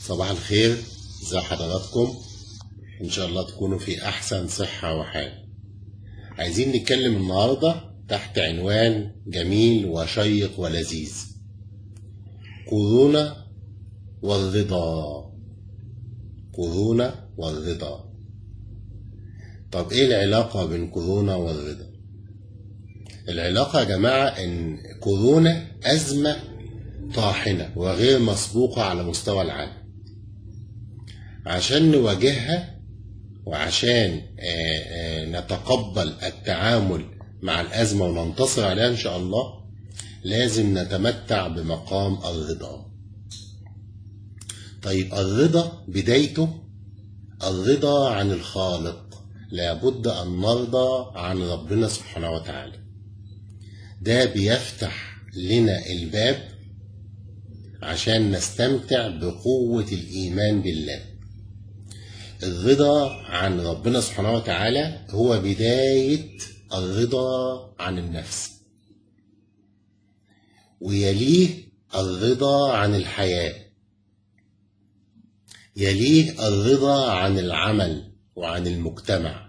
صباح الخير ازي حضراتكم ان شاء الله تكونوا في احسن صحة وحال عايزين نتكلم النهاردة تحت عنوان جميل وشيق ولذيذ كورونا والرضا كورونا والرضا طب ايه العلاقة بين كورونا والرضا العلاقة يا جماعة ان كورونا ازمة طاحنة وغير مسبوقة على مستوى العالم عشان نواجهها وعشان نتقبل التعامل مع الأزمة وننتصر عليها إن شاء الله لازم نتمتع بمقام الرضا طيب الرضا بدايته الرضا عن الخالق لابد أن نرضى عن ربنا سبحانه وتعالى ده بيفتح لنا الباب عشان نستمتع بقوة الإيمان بالله الرضا عن ربنا سبحانه وتعالى هو بداية الرضا عن النفس ويليه الرضا عن الحياة يليه الرضا عن العمل وعن المجتمع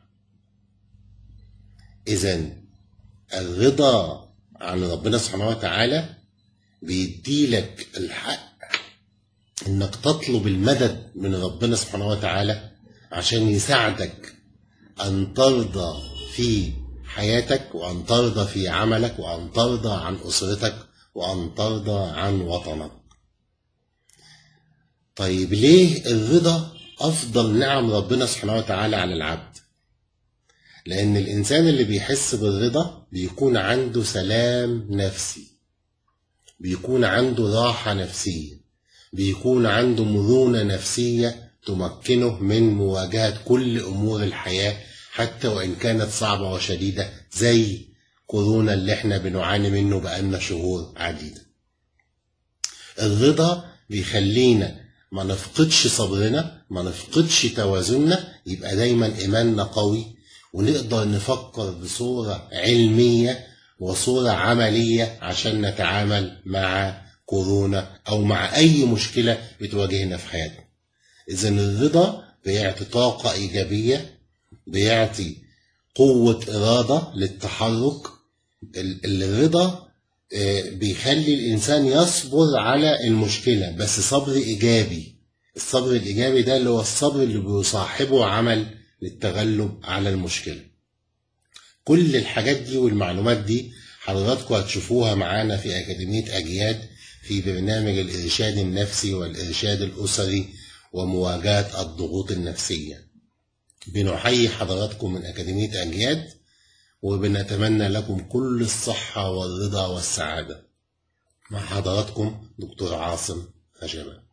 إذا الرضا عن ربنا سبحانه وتعالى بيديلك الحق انك تطلب المدد من ربنا سبحانه وتعالى عشان يساعدك ان ترضى في حياتك وان ترضى في عملك وان ترضى عن اسرتك وان ترضى عن وطنك طيب ليه الرضا افضل نعم ربنا سبحانه وتعالى على العبد لان الانسان اللي بيحس بالرضا بيكون عنده سلام نفسي بيكون عنده راحة نفسية بيكون عنده مرونة نفسية تمكنه من مواجهة كل أمور الحياة حتى وإن كانت صعبة وشديدة زي كورونا اللي احنا بنعاني منه بقالنا شهور عديدة الرضا بيخلينا ما نفقدش صبرنا ما نفقدش توازننا يبقى دايما إيماننا قوي ونقدر نفكر بصورة علمية وصورة عملية عشان نتعامل مع كورونا أو مع أي مشكلة بتواجهنا في حياتنا إذا الرضا بيعطي طاقة إيجابية بيعطي قوة إرادة للتحرك الرضا بيخلي الإنسان يصبر على المشكلة بس صبر إيجابي الصبر الإيجابي ده اللي هو الصبر اللي بيصاحبه عمل للتغلب على المشكله كل الحاجات دي والمعلومات دي حضراتكم هتشوفوها معانا في أكاديمية أجياد في برنامج الإرشاد النفسي والإرشاد الأسري ومواجهة الضغوط النفسية بنحيي حضراتكم من أكاديمية أجياد وبنتمنى لكم كل الصحة والرضا والسعادة مع حضراتكم دكتور عاصم خشبة